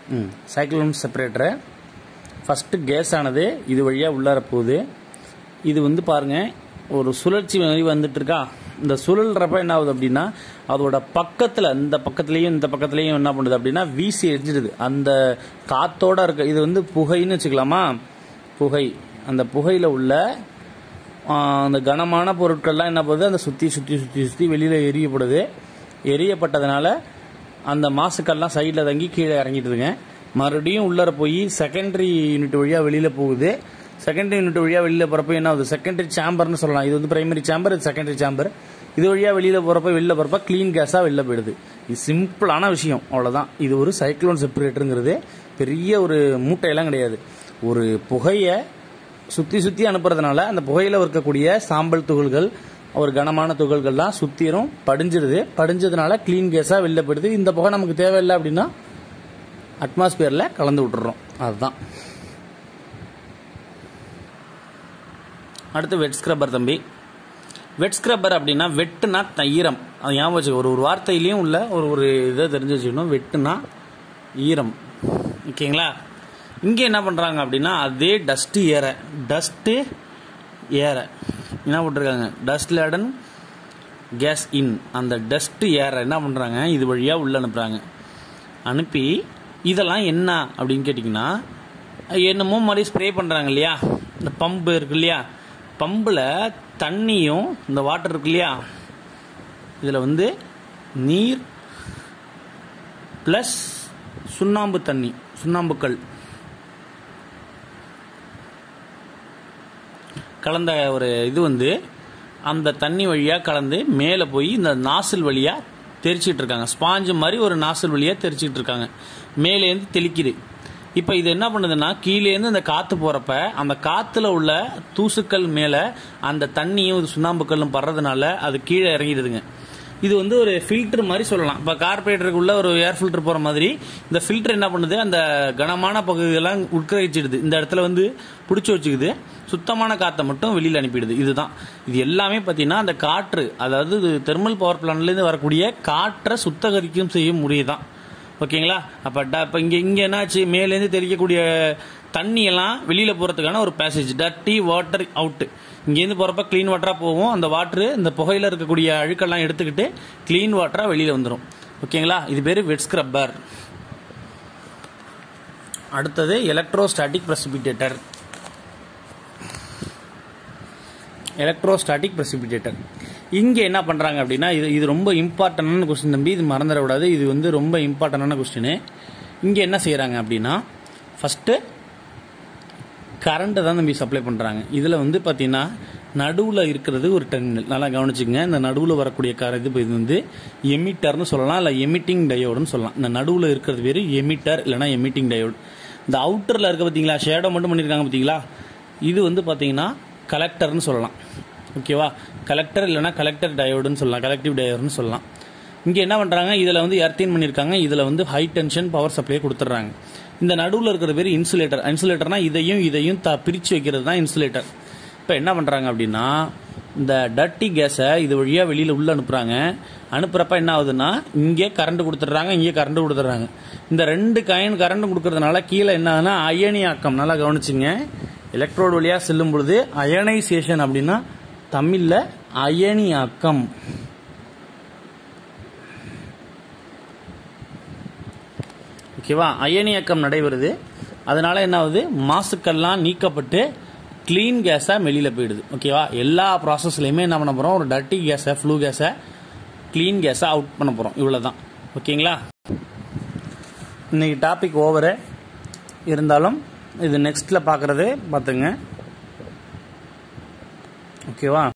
ம் cyclone செப்பரேட்டரை first case ஆனது இது வழியாக உள்ளார போகுது இது வந்து பாருங்க ஒரு சுழற்சி மாதிரி வந்துட்டு இருக்கா இந்த சுழல்றப்ப என்ன ஆகுது அப்படின்னா அதோட பக்கத்தில் இந்த பக்கத்துலேயும் இந்த பக்கத்துலேயும் என்ன பண்ணுது அப்படின்னா வீசி எரிஞ்சிடுது அந்த காத்தோட இருக்க இது வந்து புகைன்னு வச்சுக்கலாமா புகை அந்த புகையில் உள்ள ஆஹ், அந்த கனமான பொருட்கள்லாம் என்ன பண்ணுது அந்த சுற்றி சுற்றி சுற்றி சுற்றி வெளியில் எரியப்படுது எரியப்பட்டதுனால அந்த மாசுக்கள்லாம் சைடில் தங்கி கீழே இறங்கிட்டுதுங்க மறுபடியும் உள்ளார போய் செகண்டரி யூனிட் வழியாக வெளியில் போகுது செகண்டரி யூனிட் வழியாக வெளியில் போகிறப்ப என்ன ஆகுது செகண்டரி சேம்பர்னு சொல்லலாம் இது வந்து பிரைமரி சேம்பர் இது செகண்டரி சேம்பர் இது வழியாக வெளியில் போகிறப்ப வெளில போகிறப்ப க்ளீன் கேஸாக வெளில போயிடுது இது சிம்பிளான விஷயம் அவ்வளோதான் இது ஒரு சைக்ளோன் செப்பரேட்டருங்கிறது பெரிய ஒரு மூட்டையெல்லாம் கிடையாது ஒரு புகையை சுற்றி சுற்றி அனுப்புறதுனால அந்த புகையில் இருக்கக்கூடிய சாம்பல் துகள்கள் ஒரு கனமான துகள்கள்லாம் சுத்திரும் படிஞ்சிருது படிஞ்சதுனால க்ளீன் கேஸாக வெளில போயிடுது இந்த புகை நமக்கு தேவையில்லை அப்படின்னா அட்மாஸ்பியரில் கலந்து விட்டுறோம் அதுதான் அடுத்து வெட் ஸ்க்ரப்பர் தம்பி வெட் ஸ்க்ரப்பர் அப்படின்னா வெட்டுனா த- ஈரம் அது ஞாபகம் வச்சுக்க ஒரு ஒரு வார்த்தையிலையும் உள்ள ஒரு ஒரு இதை தெரிஞ்சு வச்சுக்கணும் வெட்டுனா ஈரம் ஓகேங்களா இங்கே என்ன பண்ணுறாங்க அப்படின்னா அதே டஸ்ட்டு ஏற டஸ்ட்டு ஏற என்ன போட்டிருக்காங்க டஸ்ட் லேடன் கேஸ் இன் அந்த டஸ்ட்டு ஏற என்ன பண்ணுறாங்க இது வழியாக உள்ள அனுப்புகிறாங்க அனுப்பி இதெல்லாம் என்ன அப்படின்னு கேட்டிங்கன்னா என்னமோ மாதிரி ஸ்ப்ரே பண்ணுறாங்க இல்லையா இந்த பம்பு இருக்கு இல்லையா பம்பில் தண்ணியும் இந்த வாட்டர் இருக்கு இல்லையா இதில் வந்து நீர் ப்ளஸ் சுண்ணாம்பு தண்ணி சுண்ணாம்புக்கல் கலந்த ஒரு இது வந்து அந்த தண்ணி வழியாக கலந்து மேலே போய் இந்த நாசில் வழியாக தெரிச்சிட்டு இருக்காங்க ஸ்பாஞ்சு மாதிரி ஒரு நாசில் வழியாக தெரிச்சிட்டு இருக்காங்க மேலேருந்து தெளிக்குது இப்போ இது என்ன பண்ணுதுன்னா கீழேருந்து அந்த காற்று போகிறப்ப அந்த காற்றுல உள்ள தூசுக்கள் மேலே அந்த தண்ணியும் இது சுண்ணாம்புக்கல்லும் படுறதுனால அது கீழே இறங்கிடுதுங்க இது வந்து ஒரு ஃபில்டர் மாதிரி சொல்லலாம் இப்போ கார்பரேட்டருக்குள்ள ஒரு ஏர் ஃபில்டர் போகிற மாதிரி இந்த ஃபில்டர் என்ன பண்ணுது அந்த கனமான பகுதியெல்லாம் உட்கரிச்சிடுது இந்த இடத்துல வந்து பிடிச்சி வச்சுக்குது சுத்தமான காற்றை மட்டும் வெளியில் அனுப்பிடுது இதுதான் இது எல்லாமே பார்த்தீங்கன்னா அந்த காற்று அதாவது இது தெர்மல் பவர் பிளான்லேருந்து வரக்கூடிய காற்றை சுத்தகரிக்கும் செய்யும் முறை தான் ஓகேங்களா அப்போ இப்போ இங்கே இங்கே என்னாச்சு மேலேருந்து தெளிக்கக்கூடிய தண்ணியெல்லாம் வெளியில் போகிறதுக்கான ஒரு பேசேஜ் டர்ட்டி வாட்டர் அவுட்டு இங்கேருந்து போகிறப்ப க்ளீன் வாட்டராக போகும் அந்த வாட்ரு இந்த புகையில் இருக்கக்கூடிய அழுக்கெல்லாம் எடுத்துக்கிட்டு க்ளீன் வாட்டராக வெளியில் வந்துடும் ஓகேங்களா இது பேர் வெட் ஸ்க்ரப்பர் அடுத்தது எலக்ட்ரோஸ்டாட்டிக் பிரசிபிட்டேட்டர் எலக்ட்ரோஸ்டாட்டிக் பிரசிபிட்டேட்டர் இங்கே என்ன பண்ணுறாங்க அப்படின்னா இது இது ரொம்ப இம்பார்ட்டண்டான கொஸ்டின் தம்பி இது மறந்துடக்கூடாது இது வந்து ரொம்ப இம்பார்ட்டண்டான கொஸ்டின் இங்கே என்ன செய்கிறாங்க அப்படின்னா ஃபஸ்ட்டு கரண்ட்டை தான் தம்பி சப்ளை பண்ணுறாங்க இதில் வந்து பார்த்தீங்கன்னா நடுவில் இருக்கிறது ஒரு டெர்மினல் நல்லா கவனிச்சுங்க இந்த நடுவில் வரக்கூடிய கார இது இது வந்து எமிட்டர்னு சொல்லலாம் இல்லை எமிட்டிங் டயோடுன்னு சொல்லலாம் இந்த நடுவில் இருக்கிறது பேர் எமிட்டர் இல்லைனா எமிட்டிங் டயோடு இந்த அவுட்டரில் இருக்க பார்த்தீங்களா ஷேடோ மட்டும் பண்ணியிருக்காங்க பார்த்தீங்களா இது வந்து பார்த்தீங்கன்னா கலெக்டர்னு சொல்லலாம் ஓகேவா கலெக்டர் இல்லைனா கலெக்டர் டயோடுன்னு சொல்லலாம் கலெக்டிவ் டயோடுன்னு சொல்லலாம் இங்கே என்ன பண்ணுறாங்க இதில் வந்து எர்த்தின் பண்ணியிருக்காங்க இதில் வந்து ஹை டென்ஷன் பவர் சப்ளை கொடுத்துட்றாங்க இந்த நடுவில் இருக்கிற பேர் இன்சுலேட்டர் இன்சுலேட்டர்னா இதையும் இதையும் த பிரித்து வைக்கிறது தான் இன்சுலேட்டர் இப்போ என்ன பண்ணுறாங்க அப்படின்னா இந்த டர்ட்டி கேஸை இது வழியாக வெளியில் உள்ளே அனுப்புகிறாங்க அனுப்புகிறப்ப என்ன ஆகுதுன்னா இங்கே கரண்ட் கொடுத்துட்றாங்க இங்கே கரண்ட் கொடுத்துட்றாங்க இந்த ரெண்டு காயின் கரண்ட் கொடுக்கறதுனால கீழே என்ன ஆகுதுன்னா அயனியாக்கம் நல்லா கவனிச்சுங்க எலக்ட்ரோடு வழியாக செல்லும் பொழுது அயனைசேஷன் அப்படின்னா தமிழில் அயனியாக்கம் ஓகேவா அயனியக்கம் நடைபெறுது அதனால என்ன ஆகுது மாசுக்கள்லாம் நீக்கப்பட்டு க்ளீன் கேஸாக வெளியில் போயிடுது ஓகேவா எல்லா ப்ராசஸ்லையுமே என்ன பண்ண போகிறோம் ஒரு டர்ட்டி கேஸை ஃப்ளூ கேஸை க்ளீன் கேஸை அவுட் பண்ண போகிறோம் இவ்வளோ தான் ஓகேங்களா இன்னைக்கு டாபிக் ஓவரு இருந்தாலும் இது நெக்ஸ்ட்டில் பார்க்குறது பார்த்துங்க ஓகேவா